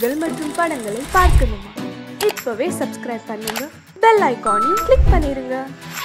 நிகழ்ச்சிகள் மற்றும் படங்களை பார்க்கணுமா இப்பவே சப்ஸ்கிரைப் பண்ணுங்க பெல் ஐகானையும் கிளிக் பண்ணிருங்க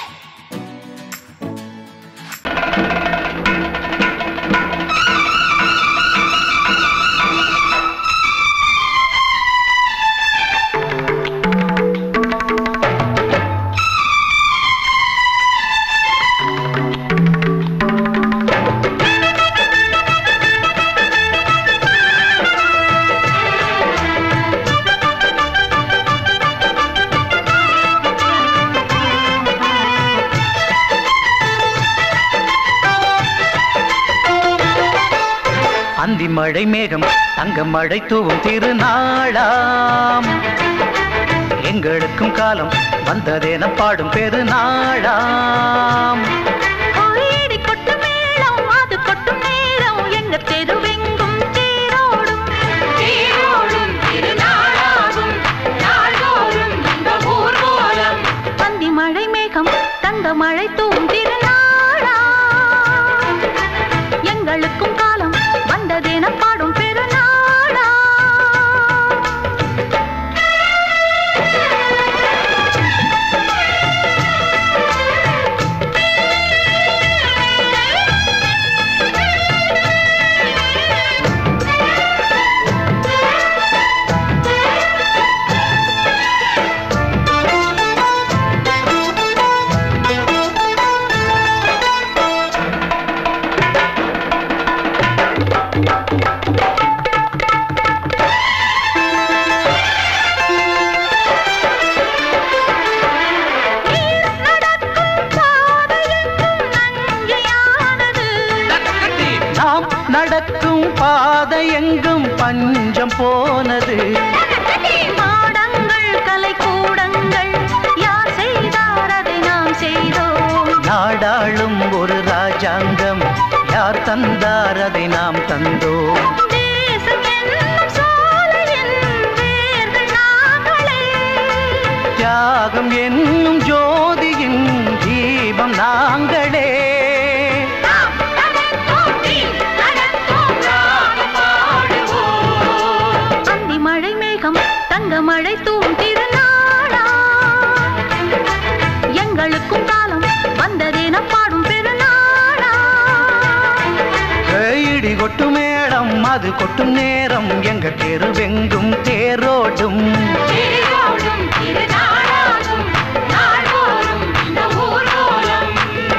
அந்தி மழை மேகம் தங்க மழை தூவும் திருநாளாம் எங்களுக்கும் காலம் வந்ததென பாடும் பெருநாளாம் கோயிடி கொட்டும் மேளம், அது கொட்டும் நேரம், எங்க தெருவெங்கும் தேரோடும். பந்தி மழை மேகம் தங்க மழை தூவும் திருநாளா எங்களுக்கும் காலம் வந்ததென பாடும் பெருநாளா நாம் நடக்கும் பாதை எங்கும் பஞ்சம் போனது மாடங்கள் கலை கூடங்கள் யார் செய்தார் அதை நாம் செய்தோம் நாடாளும் ஒரு ராஜாங்கம் யார் தந்தார் அதை நாம் தந்தோம் தேசம் என்னும் சோலையின் வேர்கள் நாங்களே தியாகம் என்னும் ஜோதியின் தீபம் நாங்களே நாம் நடந்தோம், நீ நடந்தோம், நானும் பாடுவோம். அந்தி மழை மேகம் தங்க மழை தூவும் திருநாளா எங்களுக்கும் காலம் வந்ததென பாடும் பெருநாளா இடி கொட்டும் மேடம் அது கொட்டும் நேரம் எங்க தெருவெங்கும் தேரோடும் தேரோடும் திருநாளாகும் நாள்தோறும் இந்த ஊர்வலம்.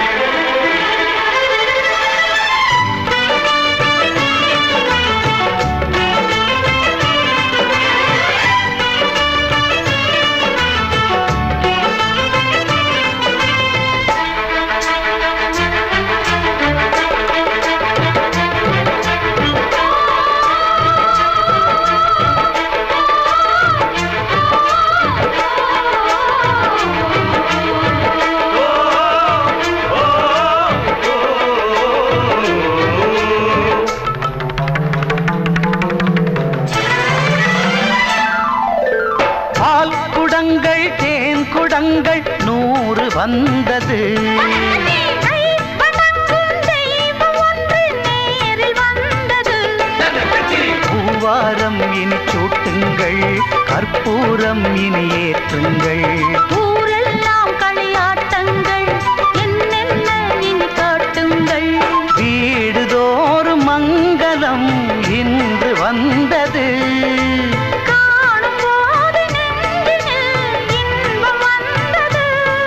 பால் குடங்கள் தேன் குடங்கள் நூறு வந்தது கை வணங்கும் தெய்வம் ஒன்று நேரில் வந்தது. பூவாரம் இனி சூட்டுங்கள் கற்பூரம் இனி ஏற்றுங்கள் ஊரெல்லாம் களியாட்டங்கள் என்னென்ன இனி காட்டுங்கள் வீடுதோறும் மங்களம் இன்று வந்தது காணும் போது நெஞ்சினில் இன்பம் வந்தது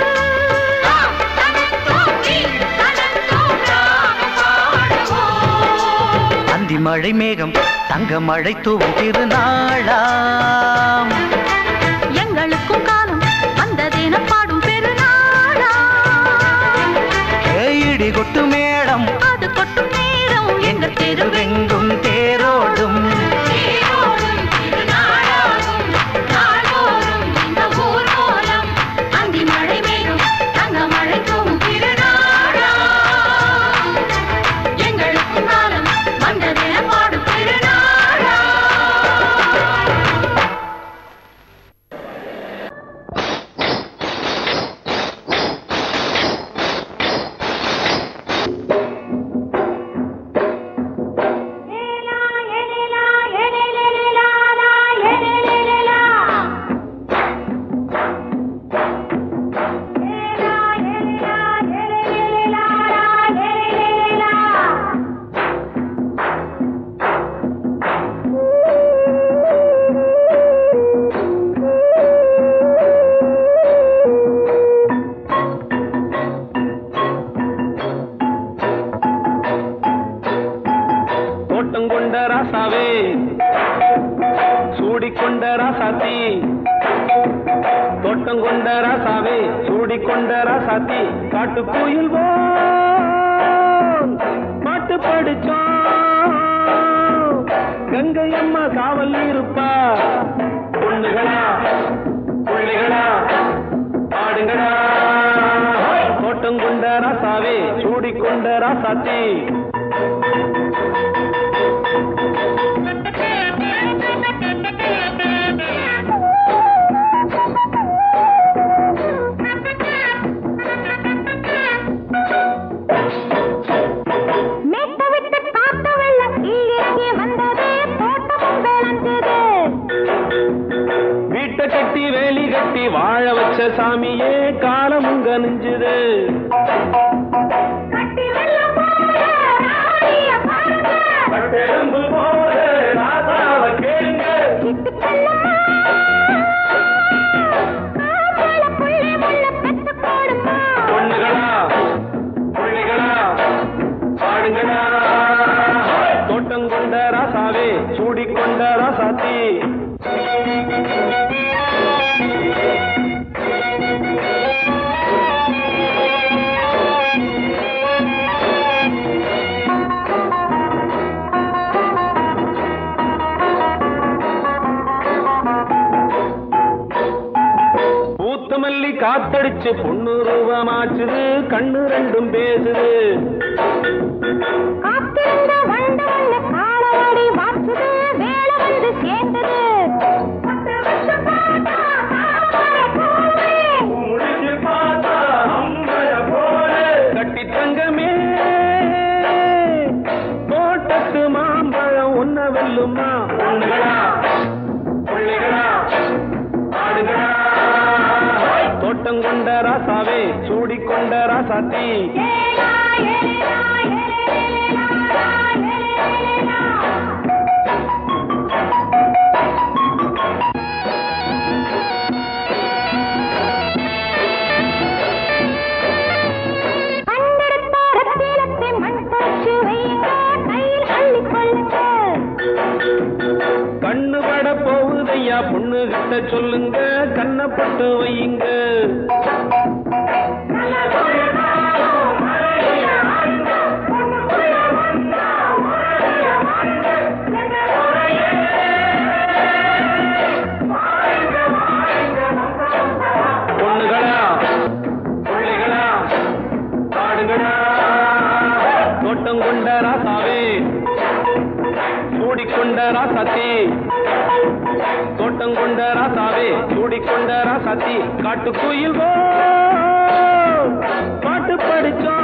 அந்தி மழை மேகம் தங்க மழை தூவும் திருநாளாம் எங்களுக்கும் காலம் வந்ததென பாடும் பெருநாளா இடி கொட்டு மேடம் அது கொட்டும் நேரம் எங்க தெருவெங்கும் தெருவெங்கும் தேரோடும் தேரோடும் திருநாளாகும் நாள்தோறும் இந்த ஊர்வலம். அந்தி மழை மேகம் தங்க மழை தூவும் திருநாளா எங்களுக்கும் காலம் வந்ததென பாடும் திருநாளா கொண்ட ராசாத்தி தோட்டம் கொண்ட ராசாவே சூடி கொண்ட ராசாத்தி காட்டு கோயில் பாட்டு படிச்சோம் கங்கை அம்மா காவல் இருப்பா பொண்ணுகளா புள்ளிகளா ஆடுங்களா தோட்டம் கொண்ட ராசாவே சூடி கொண்ட ராசாத்தி மேட்ட விட்டு காத்த வெள்ளம் கீழே வந்தது தோட்டமும் விளைஞ்சது வீட்டை கட்டி வேலி கட்டி வாழ வச்ச சாமியே காலமுங்க நெஞ்சுது கட்டி வெள்ளம் போல ராணிய பாருங்க பட்டெலும்பு போல ராசாவ கேளுங்க சிட்டு செல்லம்மா காதல புள்ளி முள்ள பெத்து போடுமா பொண்ணுகளா புள்ளிகளா ஆடுங்களா தோட்டம் கொண்ட ராசாவே சூடி கொண்ட ராசாத்தி பூத்த மல்லி காத்தடிச்சு பொண்ணு ரூபமாச்சுது கண்ணு ரெண்டும் பேசுது காத்திருந்த வண்டு ஒண்ணு காலவாடி வாச்சுது வேலை வந்து சேர்ந்தது பத்து வருஷம் பார்த்தா தாமரை பூவே. முடிஞ்சு பார்த்தா அம்பல போல கட்டி தங்கமே தோட்டத்து மாம்பழம் உன்ன வெல்லுமா பொண்ணுகளா புள்ளிகளா ஆடுகளா தோட்டம் கொண்ட ராசாவே சூடி கொண்ட ராசாத்தி ஏலா, ஏலேலா, ஏலேலேலா, ஏலேலேலா. கண்டெடுத்த ரத்தினத்தை மண் போச்சு வையுங்க, கையில் அள்ளிக் கொள்ளுங்க. கண்ணு பட போகுதையா பொண்ணு கிட்ட சொல்லுங்க கண்ணப்பட்டு வையுங்க பொண்ணுகளா புள்ளிகளா ஆடுகளா தோட்டம் கொண்ட ராசாவே சூடிக்கொண்ட ராசாத்தி தோட்டம் கொண்ட ராசாவே சூடிக்கொண்ட ராசாத்தி காட்டு கோயில் பாட்டு படிச்சோம்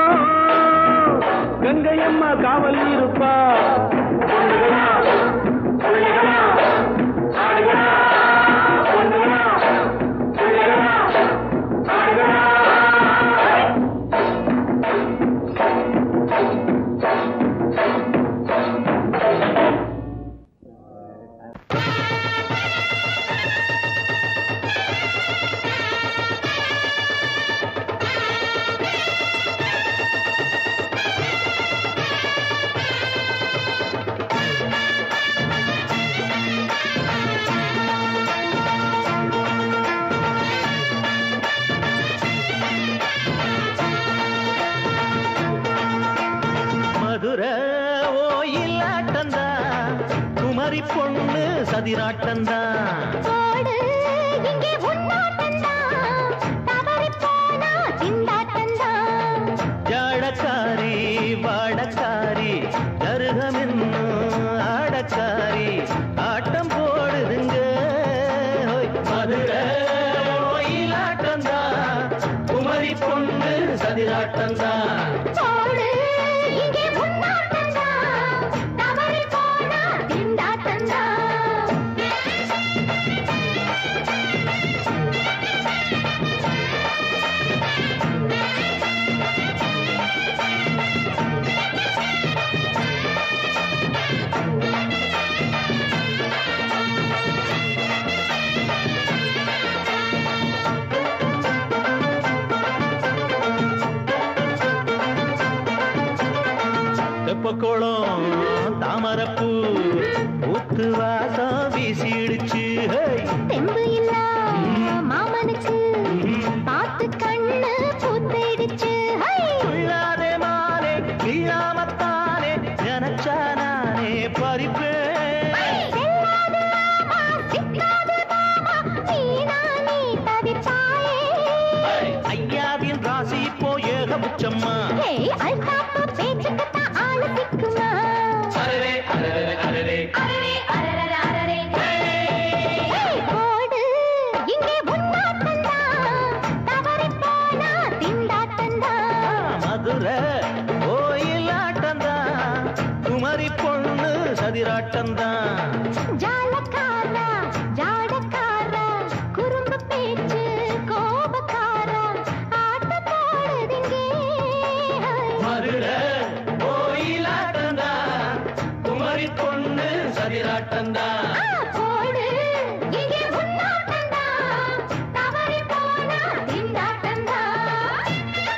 கங்கை அம்மா காவல் இருப்பா பொண்ணுகளா, புள்ளிகளா, ஆடுகளா, பொண்ணுகளா, புள்ளிகளா, ஆடுகளா. மதுரை ஓயிலாட்டந்தா குமரி பொண்ணு சதிராட்டந்தா போடு, இங்கே உன்னாட்டந்தான். தவறிப் போனா திண்டாட்டந்தான். ஜாடக்காரி வாடக்காரி ஜருகமென்னு ஆடக்காரி ஆட்டம் போடுதுங்க ஹோய். மதுரை ஓயிலாட்டந்தா குமரி பொண்ணு சதிராட்டந்தா போடு, இங்கே உன்னாட்டந்தான். தவறிப் போனா திண்டாட்டந்தான். தெப்பக்குளம் தாமரப்பூ ஊத்து வாசம் வீசிடுச்சு ஹே. தெம்பு இல்ல மாமனுக்கு பார்த்து கண்ணு பூத்திடுச்சு ஹை! துள்ளாதே மானே வீழாமத்தானே நினைச்சா நானே பறிப்பேன் செல்லாது மாமா, சிக்காது மாமா, நீனா நீ தவிப்பாயே. ஐயாவின் ராசி இப்போ ஏகபட்சம்மா ஏய், அல்தாப்பு பேச்சுக்குத்தான் ஆளு திக்குமா? அரரே, அரரரே, அரரே. ஏய், போடு, இங்கே உன்னாட்டம்தான். தவறிப் போனா திண்டாட்டம்தான். மதுரை கோயிலாட்டம்தான் குமரி பொண்ணு சதிராட்டம்தான் ஜாலக்காரா, ஜாடக்காரா, குறும்பு பேச்சு, கோபக்காரா, ஆட்டம் போடுதிங்கே. மதுரை கோயிலாட்டம்தான் குமரி பொண்ணு சதிராட்டம்தான் ஆ, போடு, இங்கே உன்னாட்டம்தான். தவறிப் போனா திண்டாட்டம்தான்.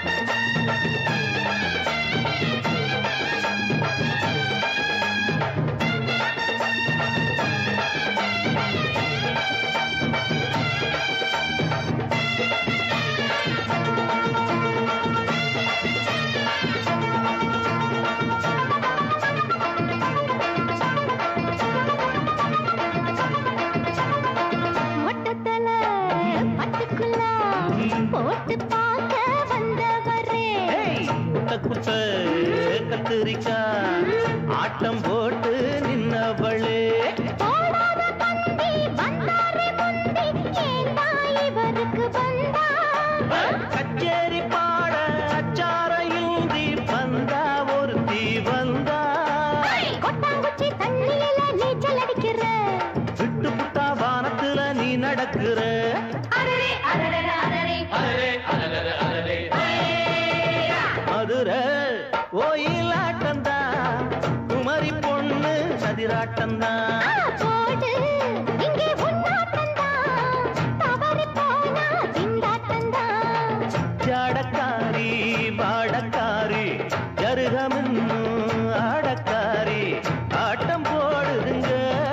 மொட்டத்தல பட்டுக்குள்ள போட்டு பார்க்க வந்தவரே குட்ட குட்ட கத்திரிக்காய் ஆட்டம் போட்டு நின்னவளே போடாத பந்தி வந்தாரே முந்தி ஏண்டா இவருக்கு வந்தா கச்சேரி பாட அச்சார இந்தி வந்தா ஒருத்தி வந்தா கொட்டாங்குச்சி தண்ணியில நீச்சல் அடிக்கிற விட்டு புட்டா வானத்துல நீ நடக்கிற அரரே அரரே அரரே மதுரை கோயிலாட்டந்தா குமரி பொண்ணு சதிராட்டந்தா ஆ, போடு இங்கே உன்னாட்டம்தான் தவறி போனா திண்டாட்டம்தான் ஜாடக்காரி பாடக்காரி ஜருகமின்னு ஆடக்காரி ஆட்டம் போடுதுங்க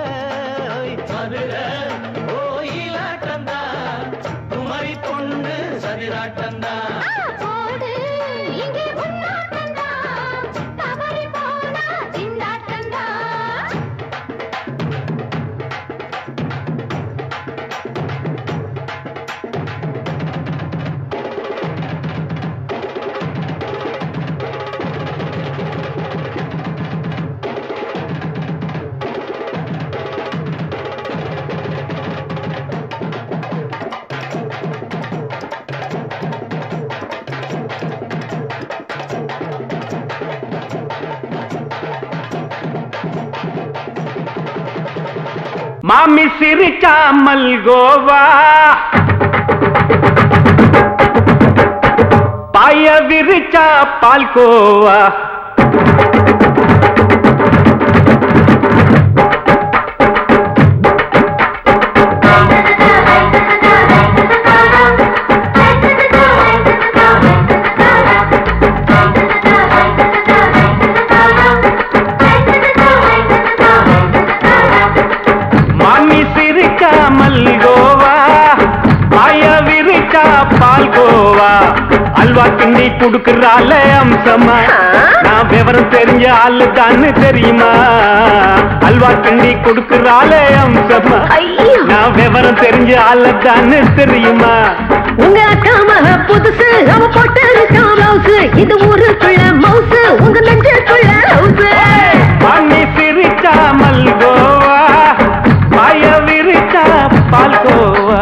மதுரை கோயிலாட்டந்தா குமரி பொண்ணு சதிராட்டந்தா ஆ, போடு இங்கே உன்னாட்டம்தான் தவறி போனா திண்டாட்டம்தான் மாமி சிரிச்சா மல்கோவா பாய விரிச்சா பால்கோவா மாமி சிரிச்சா மல்கோவா பாய விரிச்சா பால்கோவா அல்வா கிண்டி குடுக்கறால அம்சமா நான் விவரம் தெரிஞ்ச ஆளு தான்னு தெரியுமா அல்வா கிண்டி குடுக்கறால அம்சமா நான் விவரம் தெரிஞ்ச ஆளு தான்னு தெரியுமா உங்க அக்கா மக புதுசு அவ போட்டு மவுசு இது ஊருக்குள்ள மவுசு உங்க நெஞ்சுக்குள்ள ஹவுசு மாமி சிரிச்சா மல்கோவா பாய விரிச்சா பால்கோவா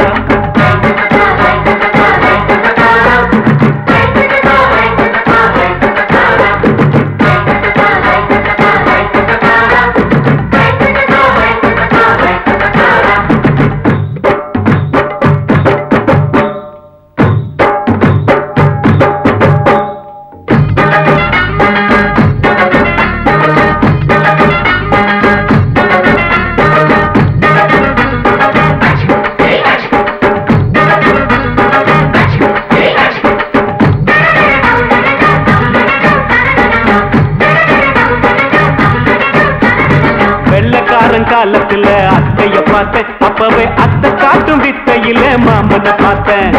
வெள்ளக்காரன் காலத்துல அத்தைய பார்த்தேன் அப்பவே மாமனை பார்த்தேன்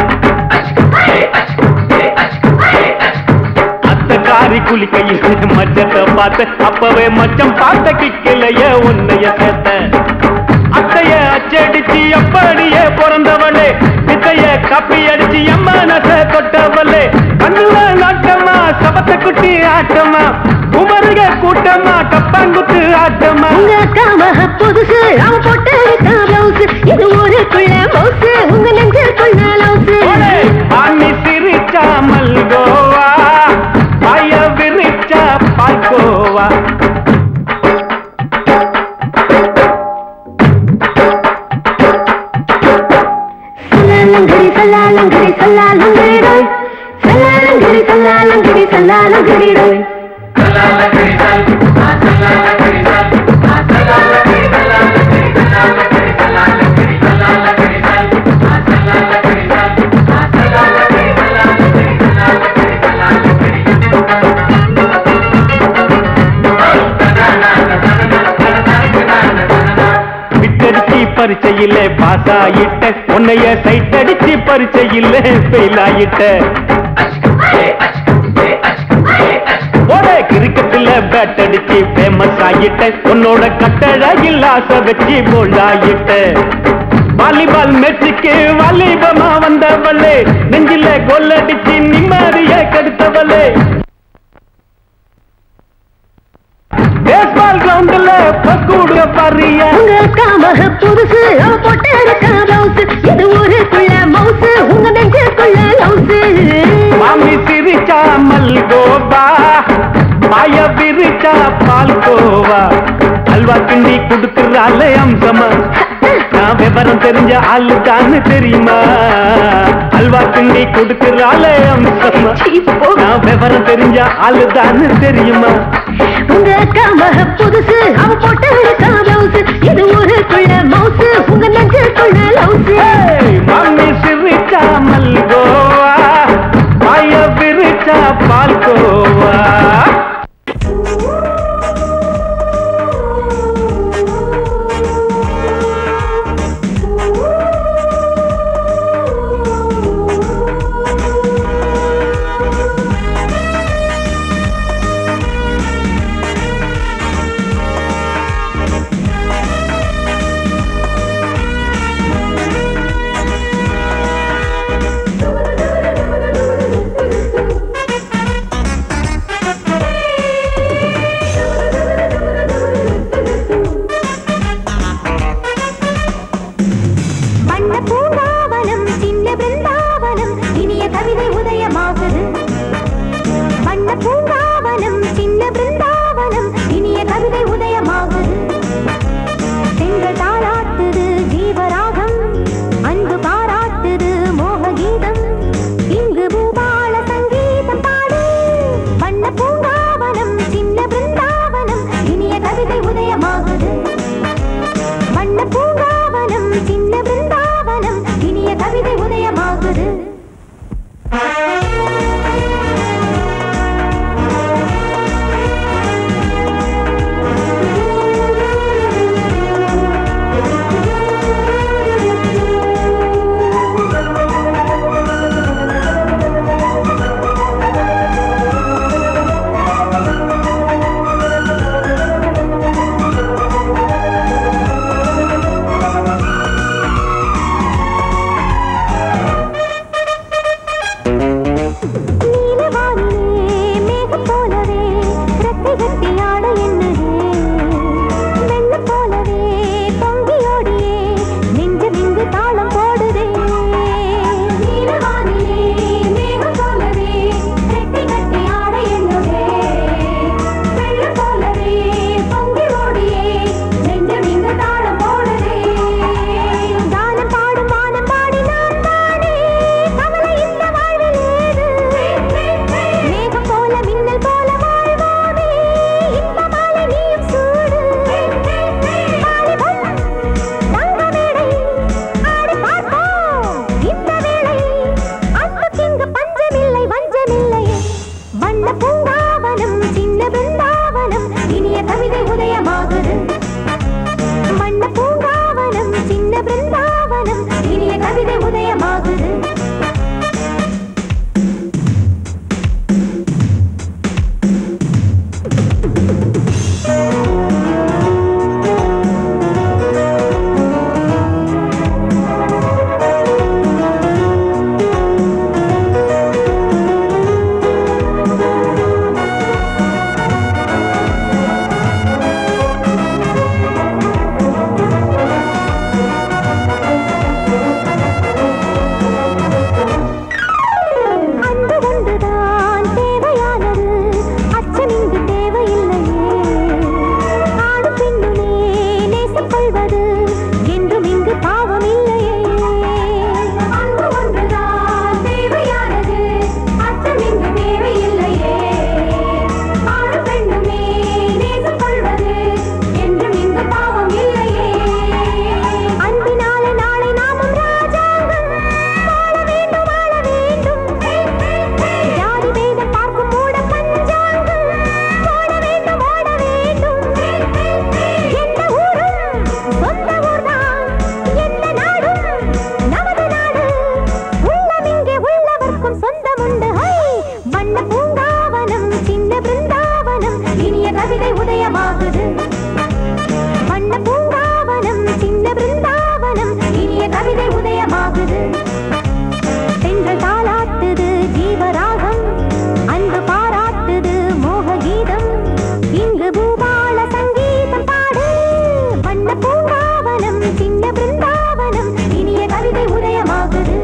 அத்த காரி குளிக்கையில் மச்சத்தை பார்த்தேன் அப்பவே மச்சம் பார்த்த கிக்கலைய உன்னைய சேர்த்தேன் அத்தைய அச்சடிச்சு அப்படியே பிறந்தவளே வித்தைய காப்பி அடிச்சு எம்மனச தொட்டவளே கண்ணுல நாட்டமா சபத்த குட்டி ஆட்டமா குமருக கூட்டமா கப்பாங்குத்து ஆட்டமா உங்க காம புதுசு அவ போட்டு பிளவுஸ் இது ஊருக்குள்ள மவுசு உங்க நெஞ்சுக்குள்ள லவுசு ஓடே, ஆணி சிரிச்சா மல்கோவா பாய விரிச்சா பால்கோவா சல்லாலங்கடி சல்லாலங்கடி சல்லாலங்கடி டோய் சல்லாலங்கடி சல்லாலங்கடி சல்லாலங்கடி டோய் விட்டடிச்சு பரிச்சையில பாஸ் ஆயிட்ட உன்னைய சைட் அடிச்சு பரிச்சையில ஃபெயில் ஆயிட்ட ஒரே கிரிக்கெட்ல பேட் அடிச்சு ஃபேமஸ் ஆயிட்ட உன்னோட கட்டழகில் ஆசை வச்சு போல்ட் ஆயிட்ட வாலிபால் மேட்சுக்கு வாலிபமா வந்தவளே நெஞ்சில கோல் அடிச்சு நிம்மதிய கெடுத்தவளே பேஸ்பால் கிரவுண்ட்ல பக்கூடுற பாரியா உங்க காம புதுசு அவ போட்டு பிளவுஸ் இது ஊருக்குள்ள மவுசு உங்க நெஞ்சுக்குள்ள லவுசு மாமி சிரிச்சா மல்கோவா பாய விரிச்சா பால்கோவா அல்வா கிண்டி குடுக்கறால அம்சமா நான் விவரம் தெரிஞ்ச ஆளு தான்னு தெரியுமா அல்வா கிண்டி குடுக்கறால அம்சமா நான் விவரம் தெரிஞ்ச ஆளு தான்னு தெரியுமா உங்க காம புதுசு அவ போட்டு பிளவுஸ் இது ஊருக்குள்ள மவுசு உங்க நெஞ்சுக்குள்ள லவுசு ஏய், மாமி சிரிச்சா மல்கோவா பாய விரிச்சா பால்கோவா உதயமாகுது சென்ற தாளாட்டுது ஜீவராகம் அன்பு பாராட்டுது மோக கீதம் இங்கு பூபால சங்கீதம் பாடு வண்ண பூங்காவனம் சின்ன பிருந்தாவனம் இனிய கவிதை உதயமாகுது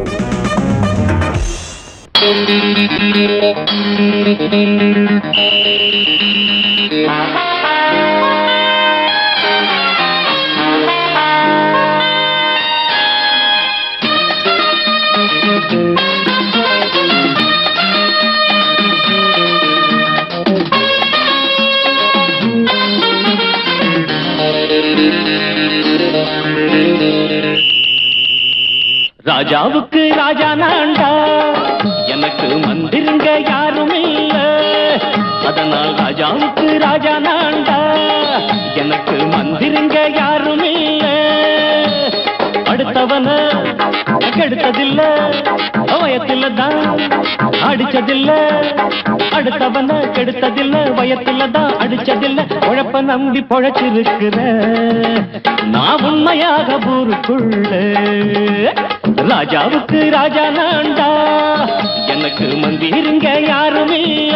ராஜாவுக்கு ராஜா நான்டா எனக்கு மந்திருங்க யாரும் இல்ல அதனால் ராஜாவுக்கு ராஜா நான்டா எனக்கு மந்திருங்க யாரும் இல்ல அடுத்தவன கெடுத்ததில்ல வயத்துல தான் அடிச்சதில்ல அடுத்தவன கெடுத்ததில்ல வயத்துல தான் அடிச்சதில்ல உழப்ப நம்பி பொழைச்சிருக்கிற நான் உண்மையாக ஊருக்குள்ள ராஜாவுக்கு ராஜா நான்டா எனக்கு மந்திருங்க யாரும் இல்ல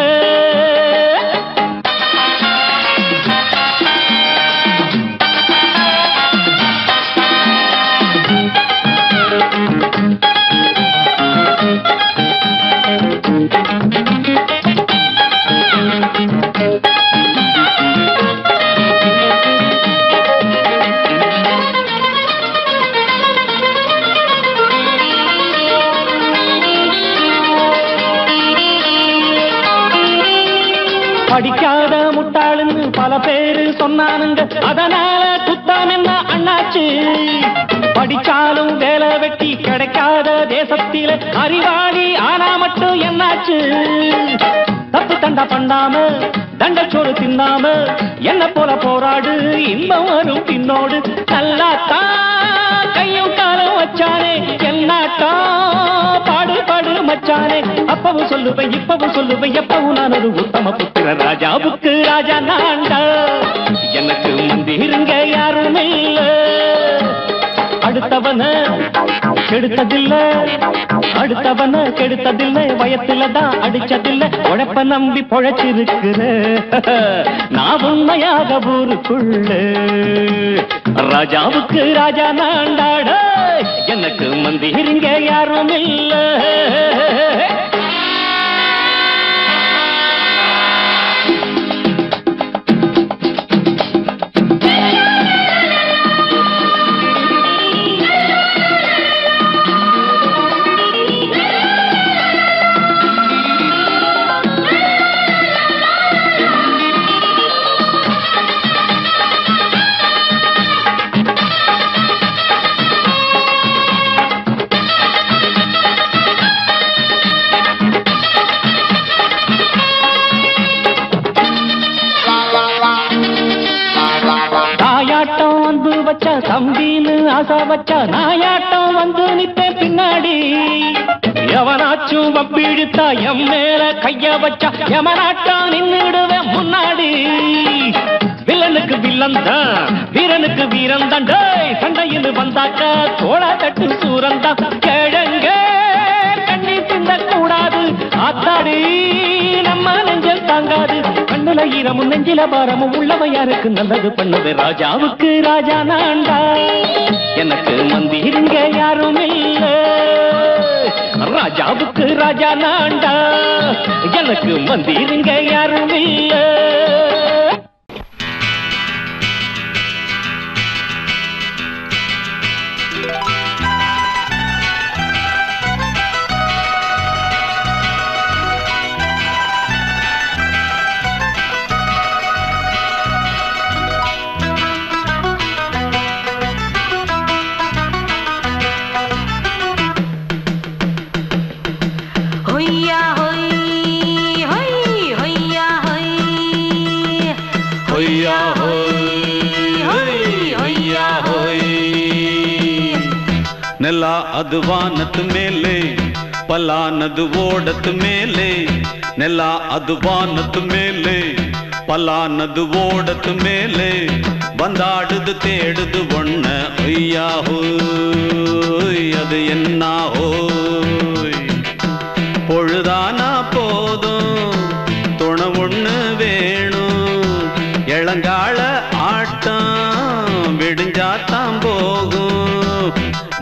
படிக்காத முட்டாளுன்னு பல பேரு சொன்னானுங்க அதனால குத்தம் என்ன அண்ணாச்சு படிச்சாலும் வேலை வெட்டி கிடைக்காத தேசத்தில அறிவாளி ஆனா மட்டும் என்னாச்சு தப்பு தண்டா பண்ணாம தண்டச்சோறு தின்னாம என்ன போல போராடு இன்பம் வரும் பின்னோடு நல்லாத்தான் கையும் காலம் வச்சானே என்னாட்டா பாடு பாடு மச்சானே அப்பவும் சொல்லுவேன் இப்பவும் சொல்லுவேன் எப்பவும் நான் ஒரு உத்தம புத்திர ராஜாவுக்கு ராஜா நான்டா எனக்கு மந்திருங்க யாரும் இல்ல அடுத்தவன கெடுத்ததில்ல அடுத்தவன கெடுத்ததில்ல வயத்துல தான் அடிச்சதில்ல உழைப்ப நம்பி பொழைச்சிருக்கிற நான் உண்மையாக ஊருக்குள்ள ராஜாவுக்கு ராஜா நாண்டாட எனக்கு மந்திருங்க யாரும் இல்ல தாயாட்டம் வந்து வச்ச தம்பின்னு ஆசை வச்ச நாயாட்டம் வந்து நிப்பேன் பின்னாடி எவனாச்சும் வப்பிழுத்தா எம் மேல கைய வச்சா எவனாட்டம் நின்னுடுவேன் முன்னாடி வில்லனுக்கு வில்லன் தான் வீரனுக்கு வீரன் தான் டேய் சண்டையில் வந்தாக்கா தோள தட்டு சூரன் தான் கிழங்க கண்ணி சிந்த கூடாது ஆத்தாடி நம்ம நெஞ்சல் தாங்காது கண்ணுல ஈரமும் நெஞ்சில பாரமும் உள்ளவன் யாருக்கு நல்லது பண்ணது ராஜாவுக்கு ராஜா நான்டா எனக்கு மந்திருங்க யாரும் இல்ல ராஜாவுக்கு ராஜா நான்டா எனக்கு மந்திருங்க யாரும் இல்ல ஹொய்யா ஹொய் ஹொய் ஹொய்யா ஹொய் ஹொய்யா ஹொய் ஹொய்யா ஹொய் ನೆಲ ಅದು ವಾನದ ಮೇಲೆ ಪಲಾನದು ಓಡದ ಮೇಲೆ ನೆಲ ಅದು ವಾನದ ಮೇಲೆ ಪಲಾನದು ಓಡದ ಮೇಲೆ ಬಂದಾಡುದು தேடுது ஒண்ண ஒய்யா ஹோய் அது என்ன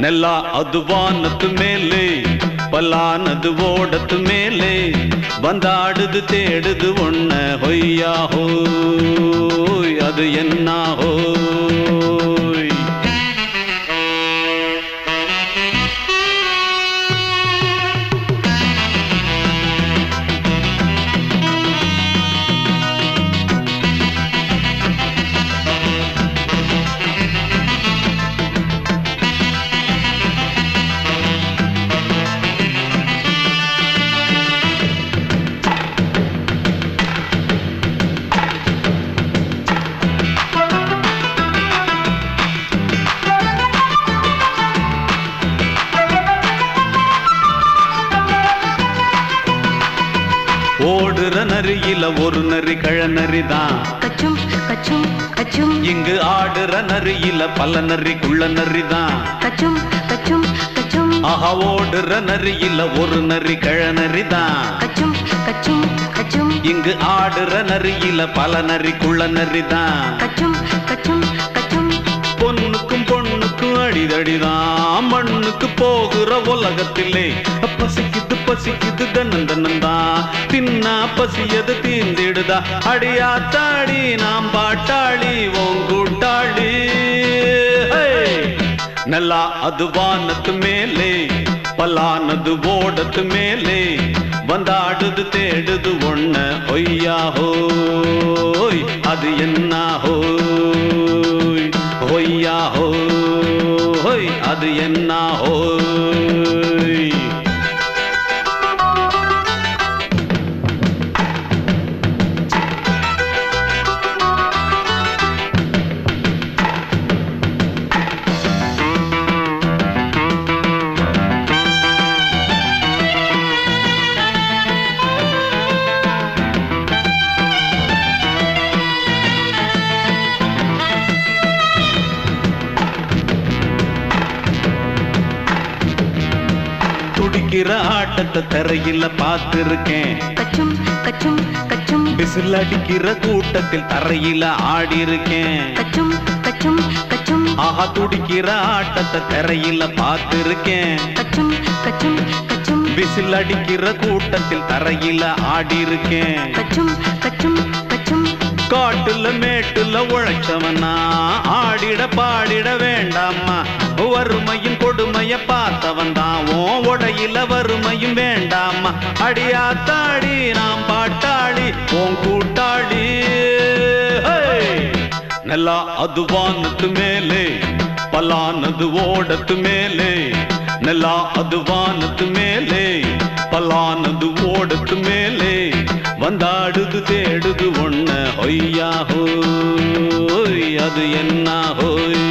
ನೆಲ್ಲ ಅದು ವಾನತ್ತು ಮೇಲೆ பல்லானது ஓடத்து மேலே வந்தாடுது தேடுது ஒன்ன ஹொய்யா ஹோய் அது என்ன ஹோய் ஓடுற நரியில ஒரு நரி கழநரி தான் கச்சும் கச்சும் கச்சும் இங்கு ஆடுற நரியில பல நரி குள்ள நரி தான் கச்சும் கச்சும் கச்சும் ஆஹா ஓடுற நரியில ஒரு நரி கழநரி தான் கச்சும் கச்சும் கச்சும் இங்கு ஆடுற நரியில பல நரி குள்ள நரி தான் கச்சும் கச்சும் கச்சும் பொண்ணுக்கும் பொண்ணுக்கும் அடிதடிதான் மண்ணுக்கு போகிற உலகத்திலே பசிக்குது பசிக்குது தன்னன் தன்னந்தான் தின்னா பசியது தீந்திடுதா அடியா தாடி நாம் பாட்டாளி ஓங்கூட்டாளி ஹே! நல்லா அது வானத்து மேலே பல்லானது ஓடத்து மேலே வந்தாடுது தேடுது ஒண்ண ஒய்யா ஹோய் அது என்ன ஹோய் ஹொய்யா ஹோய் அது என்ன ஹோய் துடிக்கிற ஆட்டத்தை தரையில பார்த்திருக்கேன் கச்சும் கச்சும் கச்சும் விசில் அடிக்கிற கூட்டத்தில் தரையில ஆடி இருக்கேன் கச்சும் கச்சும் கச்சும் ஆஹா துடிக்கிற ஆட்டத்தை தரையில பார்த்திருக்கேன் கச்சும் கச்சும் கச்சும் விசில் அடிக்கிற கூட்டத்தில் தரையில ஆடி இருக்கேன் கச்சும் கச்சும் கச்சும் காட்டுல மேட்டுல உழைச்சவனா ஆடிட பாடிட வேண்டாமா வறுமையும் கொடுமைய பார்த்தவன் தான் உன் உடையில வறுமையும் வேண்டாமா அடியா தாடி நாம் பாட்டாளி உன் கூட்டாளி ஹே! நல்லா அது வானத்து மேலே பலானது ஓடத்து மேலே நல்லா அது வானத்து மேலே பலானது ஓடத்து மேலே வந்தாடுது தேடுது ஒண்ண ஒய்யா ஹோய் அது என்ன ஹோய்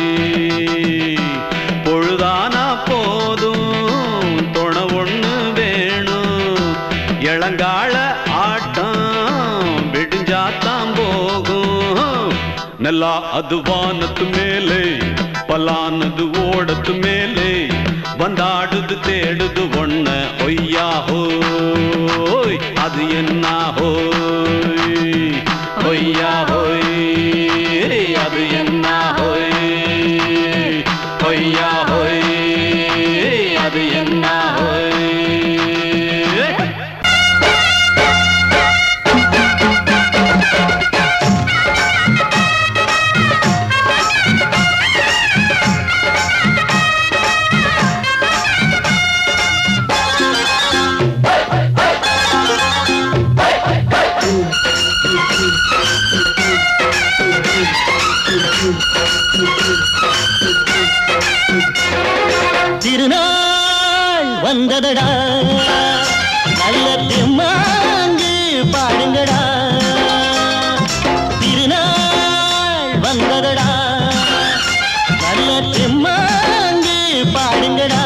பொழுதானா போதும் துணை ஒண்ணு வேணும் இளங்கால ஆட்டம் விடிஞ்சாத்தான் போகும் நல்லா அது வானத்து மேலே பலானது ஓடத்து மேலே வந்தாடுது தேடுது ஒண்ண ஒய்யா ஹோய் அது என்ன ஹோய் ஒய்யா ஹோய் அது என்ன ஹோய் ஒய்யா ஹோய் அது என்ன ஹோய் திருநாள் வந்ததடா நல்ல தெம்மாங்கு பாடுங்கடா திருநாள் வந்ததடா நல்ல தெம்மாங்கு பாடுங்கடா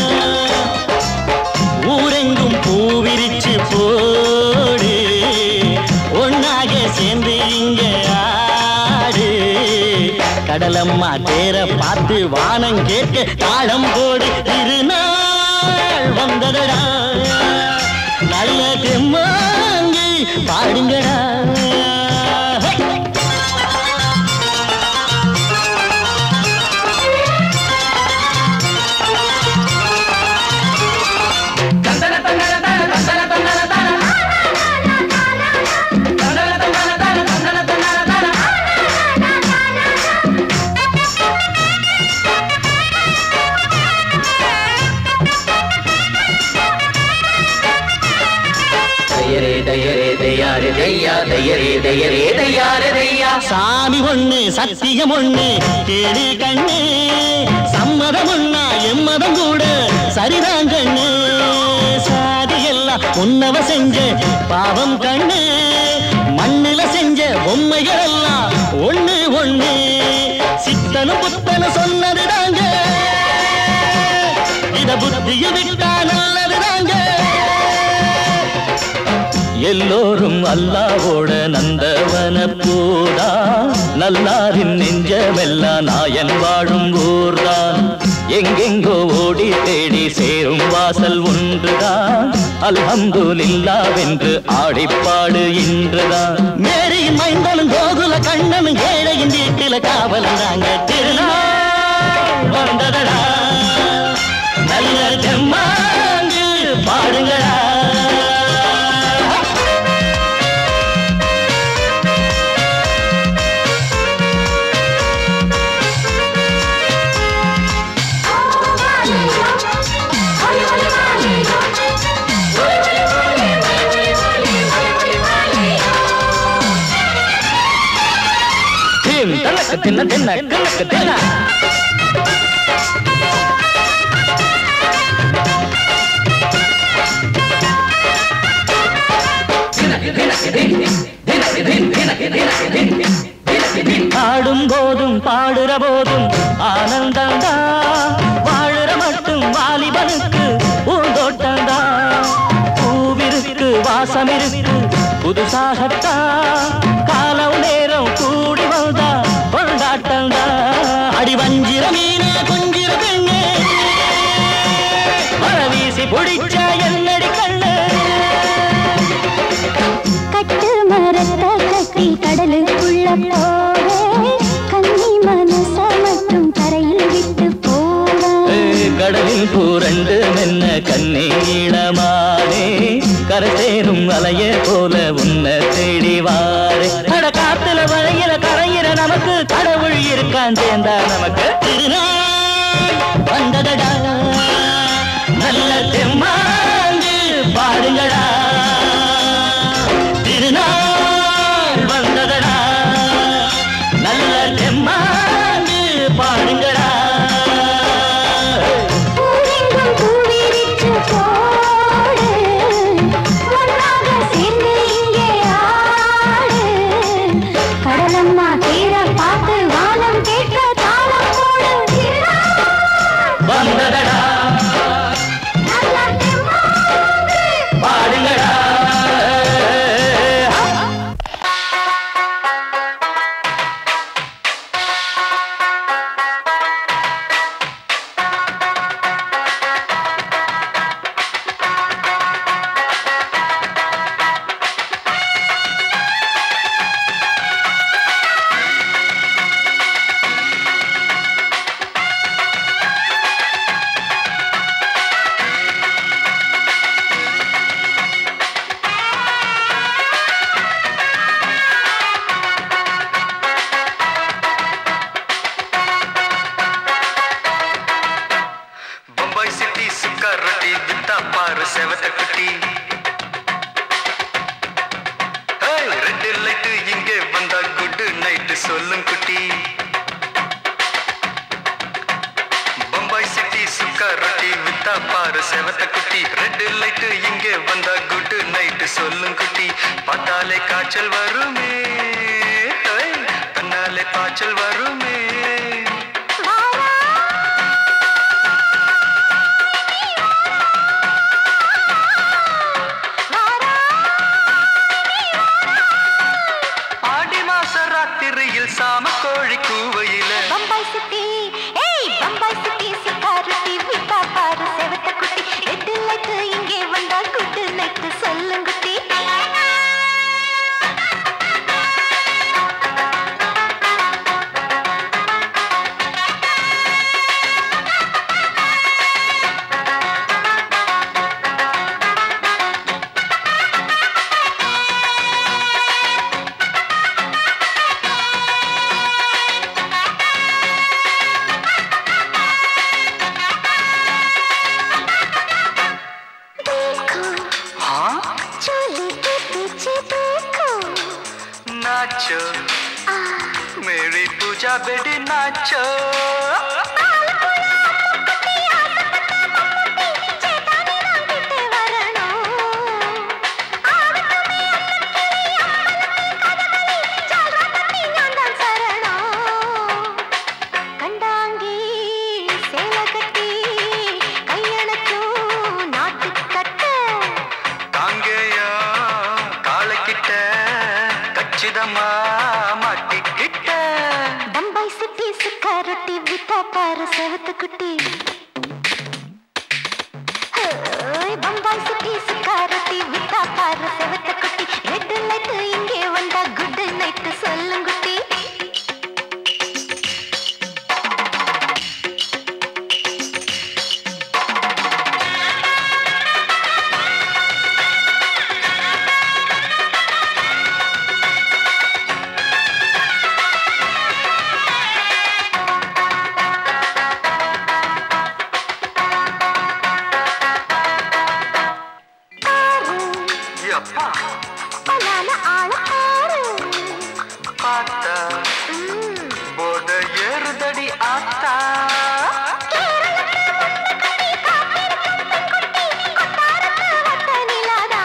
ஊரெங்கும் பூவிரிச்சு போடு ஒன்னாக சேர்ந்து இங்க ஆடு கடலம்மா தேர பார்த்து வானம் கேட்க தாளம் போடு திருநாள் வந்ததடா நல்ல தெம்மாங்கி பாடுங்கடா ஹே! தையாரே தையா தையரே தையரே தையாரே தையா சாமி ஒண்ணு சத்தியம் ஒண்ணு கேடு கண்ணு சம்மதம் ஒண்ணா எம்மதம் கூட சரிதான் கண்ணு சாதி எல்லாம் உன்னவ செஞ்ச பாவம் கண்ணு மண்ணுல செஞ்ச பொம்மைகள் எல்லாம் ஒண்ணு ஒண்ணு சித்தனும் புத்தனும் சொன்னது தாங்க இத புத்திய விட்டா நல்லது தாங்க எல்லோரும் அல்லாவோட நந்தவன பூதா நல்லாரின் நெஞ்சமெல்லாம் நாயன் வாழும் ஊர்தான் எங்கெங்கோ ஓடி தேடி சேரும் வாசல் ஒன்றுதான் அல்ஹம்துலில்லாவென்று ஆடிப்பாடு இன்றுதான் மேரி மைந்தனும் கோகுல கண்ணனும் ஏழையின் வீட்டில காவலாங்க திருநாள் வந்ததடா நல்ல தெம்மாங்கு பாடுங்களா தின் தனக்கு தின்ன தின்ன கணக்கு தின்ன ஆடும் போதும் பாடுற போதும் ஆனந்தந்தா வாழுற மட்டும் வாலிபனுக்கு பூந்தோட்டந்தா பூவிருக்கு வாசம் இருக்கு புதுசாகத்தா காலம் நேரம் கூடி வந்தா கொண்டாட்டந்தா அடி வஞ்சிர மீனே கொஞ்சிர பெண்ணே வர வீசி பிடிச்ச என்னடி கண்ணு கட்டு மரத்த கட்டி கடலுக்குள்ள போவே கன்னி மனச மட்டும் தரையில் விட்டு போவே ஏய், கடலில் பூரண்டு மென்ன கண்ணீளமானே கரை சேரும் அலைய போல உன்னை தேடி வாரே அட காத்துல வளையில கரையிற நமக்கு கடவுள் இருக்கான் சேர்ந்தா நமக்கு திருநாள் வந்ததடா நல்ல தெம்மாங்கு பாடுங்கடா திருநாள் வந்ததடா நல்ல தெம்மாங்கு பாடுங்கடா பூவெங்கும் பூவிரிச்சு போடு ஒன்றாக சேர்ந்து இங்கே ஆடு கடலம்மா தீர பார்த்து வானம் கேட்க தாளம் போடு வந்ததடா நல்ல தெம்மாங்கு பாடுங்கடா பம்பாய் சிட்டி சுக்கா ரொட்டி வித்தா பாரு செவத்த குட்டி ஏய், ரெட்டு லைட்டு இங்கே வந்தா குட் நைட்டு சொல்லும் குட்டி பம்பாய் சிட்டி சுக்கா ரொட்டி வித்தா பாரு செவத்த குட்டி ரெட்டு லைட்டு இங்கே வந்தா குட் நைட்டு சொல்லும் குட்டி பார்த்தாலே காய்ச்சல் வருமே ஏய், தன்னாலே பாய்ச்சல் வருமே ஆடி மாச ராத்திரியில் சாம கோழி கூவையில பம்பாய் சிட்டி ஏய் பம்பாய் சிட்டி சிக்காருட்டி விட்டா பாரு செவத்த குட்டி எட்டு லைட்டு இங்கே வந்தா குட்டு லைட்டு சொல்லுங்குட்டி பூஜா பெடி நாச்சோ கண்டாங்கி சேல கட்டி கையணக்கும் நாட்டு கட்ட காங்கேயா காலைக்கிட்ட கச்சிதமா மாட்டிக்கிட்ட பம்பாய் சிட்டி சுக்கா ரொட்டி வித்தா பாரு செவத்து குட்டி ஹோய், பம்பாய் சிட்டி சுக்கா ரொட்டி வித்தா பாரு செவத்து குட்டி ரெட் லைட் இங்கே வந்தா குட் நைட் சொல்லுங்குட்டி ஆறு எப்பா பலான ஆள ஆறு பார்த்தா ம், போட ஏறுதடி ஆத்தா வட்ட நிலாதா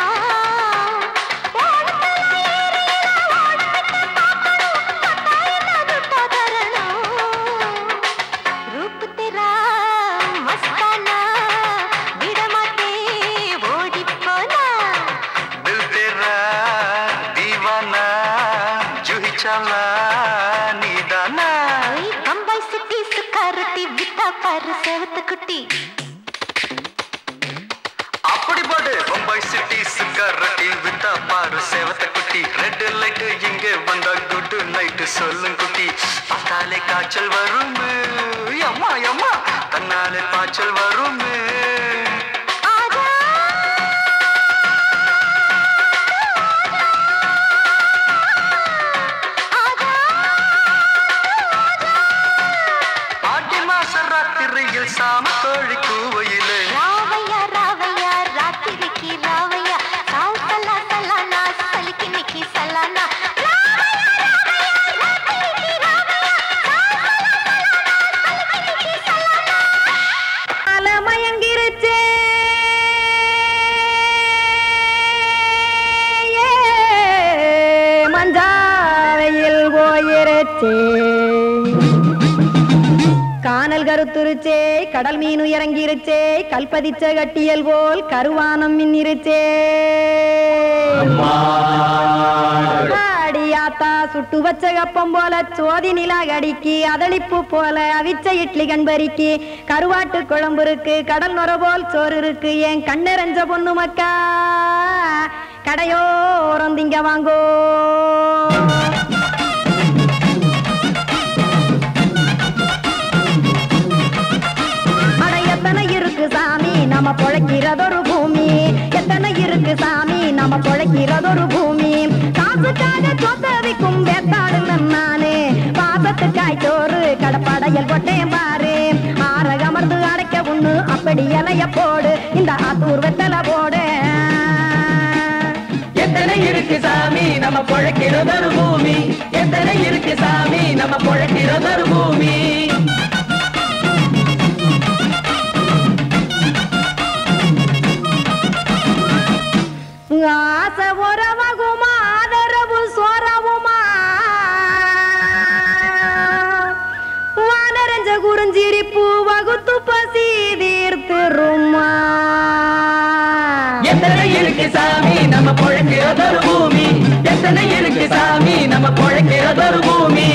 रूप तेरा मस्ताना विडमाते ओडी पोना दिल तेरा दीवाना जूही चाला नीदाना ओई बम्बई सिटी सुकारुटी विता पर सेवत कुटी அப்படி பாடு பம்பாய் சிட்டி சுக்கரட்டி வித்தா பாரு சேவத்த குட்டி ரெட் லைட் இங்கே வந்தா குட் நைட் சொல்லும் குட்டி பார்த்தாலே காய்ச்சல் வருமே அம்மா அம்மா தன்னாலே பாய்ச்சல் வருமே आजा ஆடி மாச ராத்திரியில் சாம கோழி கூவையிலே ராவையா ராவையா ராத்திரிக்கு ராவையா சால் சலா சலானா சலிக்கு நிக்கி சலானா மயங்கிருச்சே மஞ்சாவையில் போயிருச்சே கானல் கருத்துருச்சே கடல் மீன் இறங்கிருச்சே கல்பதிச்ச கட்டியல் போல் கருவானம் மின்னிருச்சே ஆடியாத்தா சுட்டு வச்ச கப்பம் போல சோதி நிலா கடிக்கு அதளிப்பு போல அவிச்ச இட்லி கண்பறிக்கு கருவாட்டு குழம்பு இருக்கு கடல் நுர போல் சோறு இருக்கு என் கண்ணெறஞ்ச பொண்ணு மக்கா கடையோரம் திங்க வாங்கோ அட எத்தனை இருக்கு சாமி நம்ம பொழைக்கிறதொரு பூமி எத்தனை இருக்கு சாமி நம்ம பொழைக்கிறதொரு பூமி காசுக்காக சொத்த விக்கும் வேத்தாடு நானே பாசத்துக்காய் சோறு கடப்படையல் கொட்டேன் பாரு ஆற கமர்ந்து அடைக்க ஒண்ணு அப்படி இலைய போடு இந்த ஆத்தூர் வெத்தலை போடு எத்தனை இருக்கு சாமி நம்ம பொழைக்கிறதொரு பூமி எத்தனை இருக்கு சாமி நம்ம பொழைக்கிறதொரு பூமி ஆசை உறவகுமா ஆதரவு சோறவுமா வானரஞ்ச குறிஞ்சிரிப்பு வகுத்து பசி தீர்த்துருமா எத்தனை இருக்கு சாமி நம்ம பொழைக்கிறதொரு பூமி எத்தனை இருக்கு சாமி நம்ம பொழைக்கிறதொரு பூமி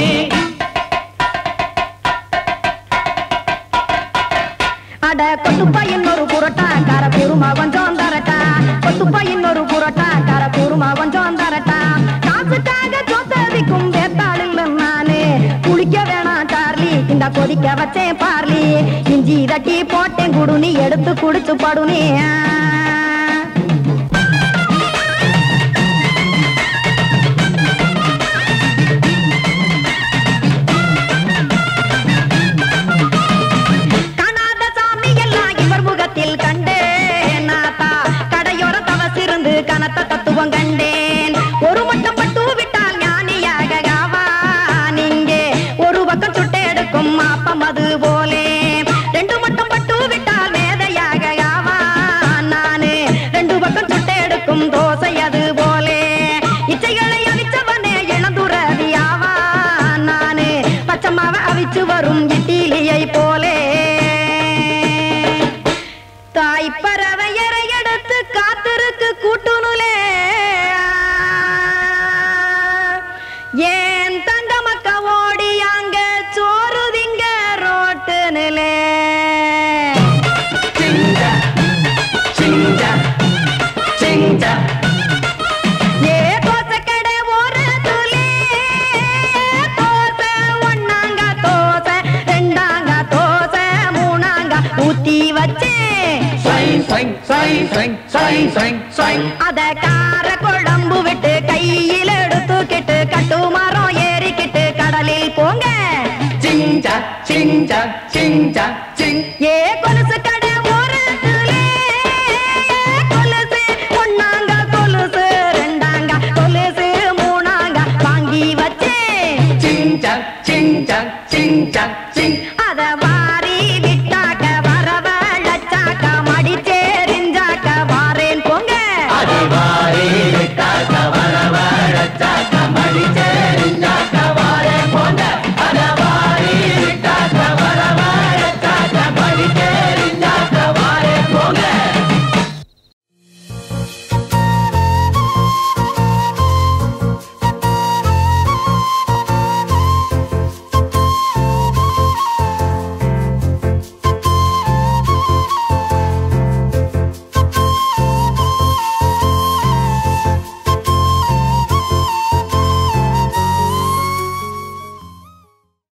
அட கொத்துப்பா இன்னொரு புரோட்டா கார பெருமா கொஞ்சம் தரட்டா கொத்துப்பா இன்னொரு புரோட்டா கார பெருமா கொஞ்சம் தரட்டா காசுக்காக சொத்ததிக்கும் வேத்தாளில் நானு குளிக்க வேணாம் சார்லி இந்த கொதிக்க வச்சேன் பார்லி இஞ்சி தட்டி போட்டேன் குடுனி எடுத்து குடிச்சு படுனி காணாத சாமி எல்லாம் இவர் முகத்தில் கண்டேன் நாத்தா கடையோர தவசிருந்து கனத்த தத்துவம் கண்டேன் ஒரு மட்டும் பட்டு விட்டால் ஞானியாக காவான் இங்கே ஒரு பக்கம் கட்டும் தோசை அது போலே இச்சைகளை அவிச்சவனே இளந்துறவியாவா நானு பச்சமாவ அவிச்சு வரும் இட்டிலியை போலே தாய் பறவையரை எடுத்து காத்திருக்கு கூட்டுனுலே ஏன் தங்க மக்க ஓடியாங்க சோறுதிங்க ரோட்டு நிலே சிங்கா சிங்கா சிங்கா ஏ தோசை கடை ஓரத்துலே தோசை ஒண்ணாங்க தோசை ரெண்டாங்க தோசை மூணாங்க ஊத்தி வச்சேன் சைன் சைன் சைன் சைன் சைன் சைன் சைன் அத கார குழம்பு விட்டு கையில் எடுத்துக்கிட்டு கட்டுமரம் ஏறிக்கிட்டு கடலில் போங்க சிங்கா சிங்கா சிங்கா